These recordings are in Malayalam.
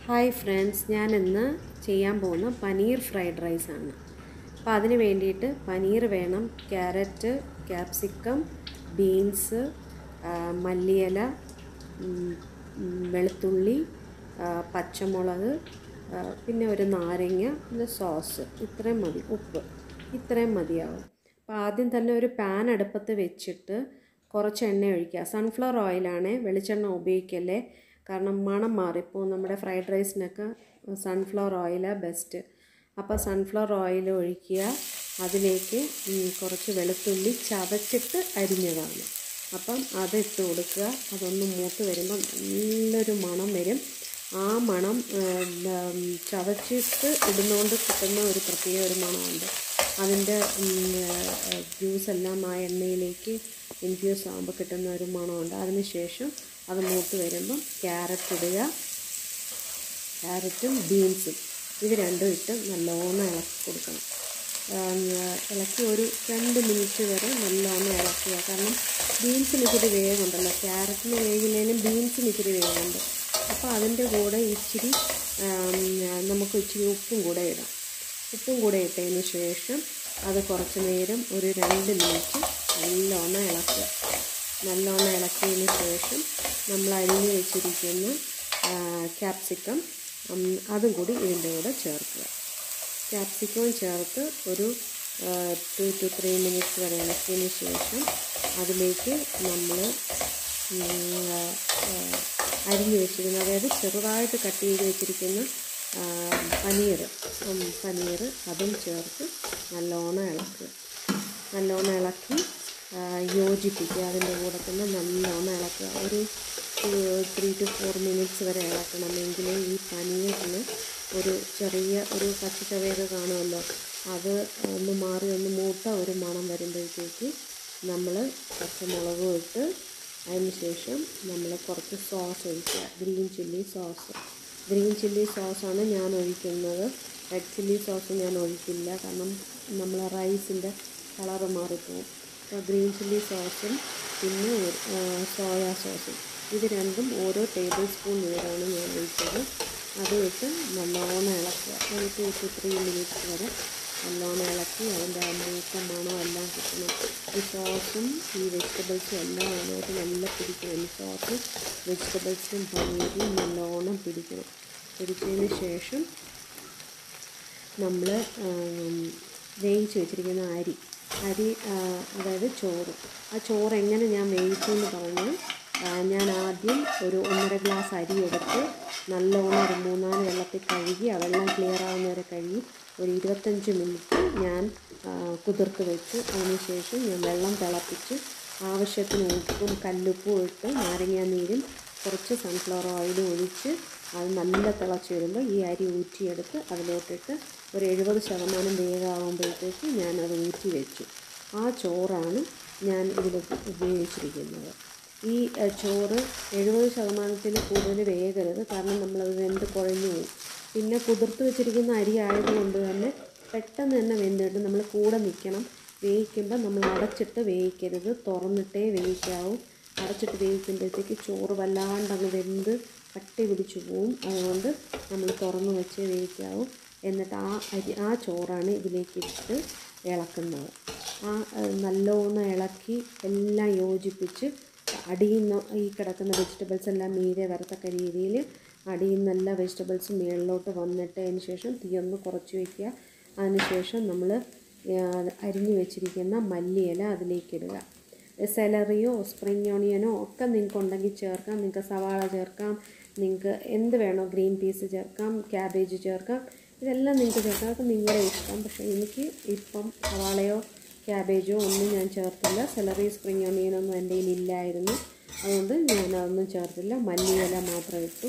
ഹായ് ഫ്രണ്ട്സ് ഞാൻ ഇന്ന് ചെയ്യാൻ പോകുന്ന പനീർ ഫ്രൈഡ് റൈസ് ആണ് അപ്പോൾ അതിന് വേണ്ടിയിട്ട് പനീർ വേണം ക്യാരറ്റ് ക്യാപ്സിക്കം ബീൻസ് മല്ലിയില ഉം, ഉം, വെളുത്തുള്ളി ആ, പച്ചമുളക് ആ, പിന്നെ ഒരു നാരങ്ങ പിന്നെ സോസ് ഇത്രയും മതി ഉപ്പ് ഇത്രയും മതിയാവും അപ്പോൾ ആദ്യം തന്നെ ഒരു പാൻ അടുപ്പത്ത് വെച്ചിട്ട് കുറച്ച് എണ്ണ ഒഴിക്കുക സൺഫ്ലവർ ഓയിലാണ് വെളിച്ചെണ്ണ ഉപയോഗിക്കല്ലേ കാരണം മണം മാറിപ്പോൾ നമ്മുടെ ഫ്രൈഡ് റൈസിനൊക്കെ സൺഫ്ലവർ ഓയിലാണ് ബെസ്റ്റ് അപ്പോൾ സൺഫ്ലവർ ഓയിൽ ഒഴിക്കുക അതിലേക്ക് ഉം, കുറച്ച് വെളുത്തുള്ളി ചതച്ചിട്ട് അരിഞ്ഞതാണ് അപ്പം അത് ഇട്ട് കൊടുക്കുക അതൊന്ന് മൂത്ത് വരുമ്പം നല്ലൊരു മണം വരും ആ മണം ഏം, ഉം, ചതച്ചിട്ട് ഇടുന്നതുകൊണ്ട് കിട്ടുന്ന ഒരു പ്രത്യേക ഒരു മണമുണ്ട് അതിൻ്റെ ജ്യൂസ് എല്ലാം ആ എണ്ണയിലേക്ക് ഇൻഫ്യൂസ് ആകുമ്പോൾ കിട്ടുന്ന ഒരു മണമുണ്ട് അതിന് ശേഷം അത് മൂത്ത് വരുമ്പം ക്യാരറ്റ് ഇടുക ക്യാരറ്റും ബീൻസും ഇത് രണ്ടും ഇട്ട് നല്ലോണം ഇളക്കി കൊടുക്കണം ആം, ഇളക്കി ഒരു രണ്ട് മിനിറ്റ് വരെ നല്ലോണം ഇളക്കുക കാരണം ബീൻസിന് ഇച്ചിരി വേഗമുണ്ടല്ലോ ക്യാരറ്റിന് വേഗില്ലേലും ബീൻസിന് ഇച്ചിരി വേഗമുണ്ട് അപ്പോൾ അതിൻ്റെ കൂടെ ഇച്ചിരി ആം, നമുക്ക് ഇച്ചിരി ഉപ്പും കൂടെ ഇടാം ഉപ്പും കൂടെ ഇട്ടതിന് ശേഷം അത് കുറച്ച് നേരം ഒരു രണ്ട് മിനിറ്റ് നല്ലോണം ഇളക്കുക നല്ലോണം ഇളക്കിയതിന് ശേഷം നമ്മൾ അരിഞ്ഞ് വെച്ചിരിക്കുന്ന ക്യാപ്സിക്കം അതും കൂടി ഇതിൻ്റെ കൂടെ ചേർക്കുക ക്യാപ്സിക്കവും ചേർത്ത് ഒരു ടു ടു ത്രീ മിനിറ്റ്സ് വരെ ഇളക്കിയതിന് ശേഷം അതിലേക്ക് നമ്മൾ അരിഞ്ഞ് വെച്ചിരിക്കുന്ന അതായത് ചെറുതായിട്ട് കട്ട് ചെയ്ത് വെച്ചിരിക്കുന്ന ആ, പനീർ ഉം, പനീർ അതും ചേർത്ത് നല്ലോണം ഇളക്കുക നല്ലോണം ഇളക്കി ആ, യോജിപ്പിക്കുക അതിൻ്റെ കൂടെ തന്നെ നല്ലോണം ഇളക്കുക ഒരു ത്രീ ടു ഫോർ മിനിറ്റ്സ് വരെ ഇളക്കണം എങ്കിലേ ഈ പനീറിന് ഒരു ചെറിയ ഒരു പച്ചച്ചവയൊക്കെ കാണുമല്ലോ അത് ഒന്ന് മാറി ഒന്ന് മൂത്ത ഒരു മണം വരുമ്പോഴത്തേക്ക് നമ്മൾ പച്ചമുളകും ഇട്ട് അതിന് ശേഷം നമ്മൾ കുറച്ച് സോസ് ഒഴിക്കുക green chilli sauce green chilli സോസാണ് ഞാൻ ഒഴിക്കുന്നത് റെഡ് ചില്ലി സോസ് ഞാൻ ഒഴിക്കില്ല കാരണം നമ്മൾ റൈസിൻ്റെ കളറ് മാറിപ്പോവും അപ്പോൾ ഗ്രീൻ ചില്ലി സോസും പിന്നെ ഒരു, ആ, സോയാ സോസും ഇത് രണ്ടും ഓരോ ടേബിൾ സ്പൂൺ വീതമാണ് ഞാൻ ഒഴിച്ചത് അത് ഇട്ട് നല്ലോണം ഇളക്കുക ഒരു ടു ടു ത്രീ മിനിറ്റ്സ് വരെ നല്ലോണം ഇളക്കി അതിൻ്റെ ആ മൂത്ത മണം എല്ലാം കിട്ടണം ഈ സോസും ഈ വെജിറ്റബിൾസും എല്ലാം അതിനകത്ത് നല്ല പിടിക്കണം ഈ സോസും വെജിറ്റബിൾസും പനീരും നല്ലോണം പിടിക്കണം പിടിച്ചതിന് ശേഷം നമ്മൾ വേവിച്ച് വെച്ചിരിക്കുന്ന അരി അരി ആ, അതായത് ചോറ് ആ ചോറ് എങ്ങനെ ഞാൻ വേവിച്ചു എന്ന് പറഞ്ഞാൽ ആ, ഞാൻ ആദ്യം ഒരു ഒന്നര ഗ്ലാസ് അരി എടുത്ത് നല്ലോണം ഒരു മൂന്നാല് വെള്ളത്തിൽ കഴുകി ആ വെള്ളം ക്ലിയർ ആവുന്നവരെ കഴുകി ഒരു ഇരുപത്തഞ്ച് മിനിറ്റ് ഞാൻ ആ, കുതിർത്ത് വെച്ചു അതിനുശേഷം ഞാൻ വെള്ളം തിളപ്പിച്ച് ആവശ്യത്തിന് ഉപ്പും കല്ലുപ്പും ഇട്ട് നാരങ്ങാനീരും കുറച്ച് സൺഫ്ലവർ ഓയിലും ഒഴിച്ച് അത് നല്ല തിളച്ച് വരുമ്പോൾ ഈ അരി ഊറ്റിയെടുത്ത് അതിലോട്ടിട്ട് ഒരു എഴുപത് ശതമാനം വേഗമാകുമ്പോഴത്തേക്ക് ഞാനത് ഊറ്റി വെച്ചു ആ ചോറാണ് ഞാൻ ഇതിൽ ഉപയോഗിച്ചിരിക്കുന്നത് ഈ എ, ചോറ് എഴുപത് ശതമാനത്തിൽ കൂടുതൽ വേഗരുത് കാരണം നമ്മളത് വെന്ത് കുഴഞ്ഞു പോകും പിന്നെ കുതിർത്ത് വെച്ചിരിക്കുന്ന അരി ആയതുകൊണ്ട് തന്നെ പെട്ടെന്ന് തന്നെ വെന്തിട്ട് നമ്മൾ കൂടെ നിൽക്കണം വേവിക്കുമ്പോൾ നമ്മൾ അടച്ചിട്ട് വേവിക്കരുത് തുറന്നിട്ടേ വേവിക്കാവൂ അടച്ചിട്ട് വേവിക്കുമ്പോഴത്തേക്ക് ചോറ് വല്ലാണ്ടങ്ങ് വെന്ത് കട്ടി പിടിച്ചു പോവും അതുകൊണ്ട് നമ്മൾ തുറന്ന് വെച്ച് വേവിക്കാവൂ എന്നിട്ട് ആ അരി ആ ചോറാണ് ഇതിലേക്ക് ഇട്ട് ഇളക്കുന്നത് ആ ഏഹ്, നല്ലോണം ഇളക്കി എല്ലാം യോജിപ്പിച്ച് അടിയിൽ നിന്ന് ഈ കിടക്കുന്ന വെജിറ്റബിൾസ് എല്ലാം മീതെ വരത്തക്ക രീതിയിൽ അടിയിൽ നിന്ന് എല്ലാ വെജിറ്റബിൾസും മുകളിലോട്ട് വന്നിട്ട് അതിന് ശേഷം തീ ഒന്ന് കുറച്ച് വയ്ക്കുക അതിന് ശേഷം നമ്മൾ അരിഞ്ഞു വെച്ചിരിക്കുന്ന മല്ലിയില അതിലേക്ക് ഇടുക സെലറിയോ സ്പ്രിങ് ഓണിയനോ ഒക്കെ നിങ്ങൾക്ക് ഉണ്ടെങ്കിൽ ചേർക്കാം നിങ്ങൾക്ക് സവാള ചേർക്കാം നിങ്ങൾക്ക് എന്ത് വേണോ ഗ്രീൻ പീസ് ചേർക്കാം ക്യാബേജ് ചേർക്കാം ഇതെല്ലാം നിങ്ങൾക്ക് ചേർക്കാം അതൊക്കെ നിങ്ങളുടെ ഇഷ്ടം പക്ഷേ എനിക്ക് ഇപ്പം സവാളയോ ക്യാബേജോ ഒന്നും ഞാൻ ചേർത്തില്ല സെലറി സ്പ്രിങ് ഓണിയനൊന്നും എൻ്റെ കയ്യിൽ ഇല്ലായിരുന്നു അതുകൊണ്ട് ഞാൻ അതൊന്നും ചേർത്തില്ല മല്ലിയില മാത്രം ഇട്ടു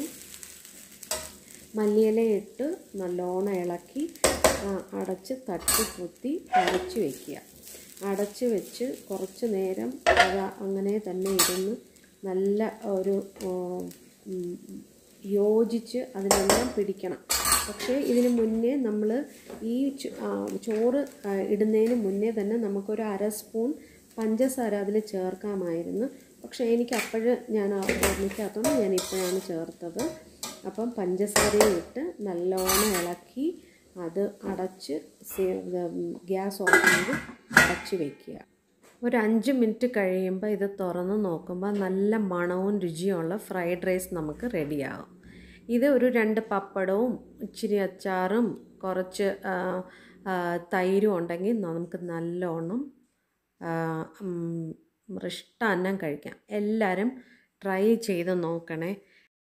മല്ലിയില ഇട്ട് നല്ലോണം ഇളക്കി ആ, അടച്ച് തട്ടി കുത്തി അടച്ച് വെക്കുക അടച്ച് വെച്ച് കുറച്ച് നേരം അത് അങ്ങനെ തന്നെ ഇരുന്ന് നല്ല ഒരു ഓ, ഉം, യോജിച്ച് അതിനെല്ലാം പിടിക്കണം പക്ഷേ ഇതിന് മുന്നേ നമ്മൾ ഈ ചോ- ആ, ചോറ് ആ, ഇടുന്നതിന് മുന്നേ തന്നെ നമുക്കൊരു അര സ്പൂൺ പഞ്ചസാര അതിൽ ചേർക്കാമായിരുന്നു പക്ഷേ എനിക്ക് അപ്പോഴ് ഞാൻ ഓർമ്മിക്കാത്തതുകൊണ്ട് ഞാൻ ഇപ്പോഴാണ് ചേർത്തത് അപ്പം പഞ്ചസാരയും ഇട്ട് നല്ലോണം ഇളക്കി അത് അടച്ച് ഗ്യാസ് ഓഫ് ചെയ്ത് അടച്ച് വയ്ക്കുക ഒരു അഞ്ച് മിനിറ്റ് കഴിയുമ്പോൾ ഇത് തുറന്ന് നോക്കുമ്പോൾ നല്ല മണവും രുചിയുമുള്ള ഫ്രൈഡ് റൈസ് നമുക്ക് റെഡിയാകും ഇത് ഒരു രണ്ട് പപ്പടവും ഇച്ചിരി അച്ചാറും കുറച്ച് ആ, ആ, തൈരും ഉണ്ടെങ്കിൽ നമുക്ക് നല്ലോണം മൃഷ്ടാന്നം കഴിക്കാം എല്ലാവരും ട്രൈ ചെയ്ത് നോക്കണേ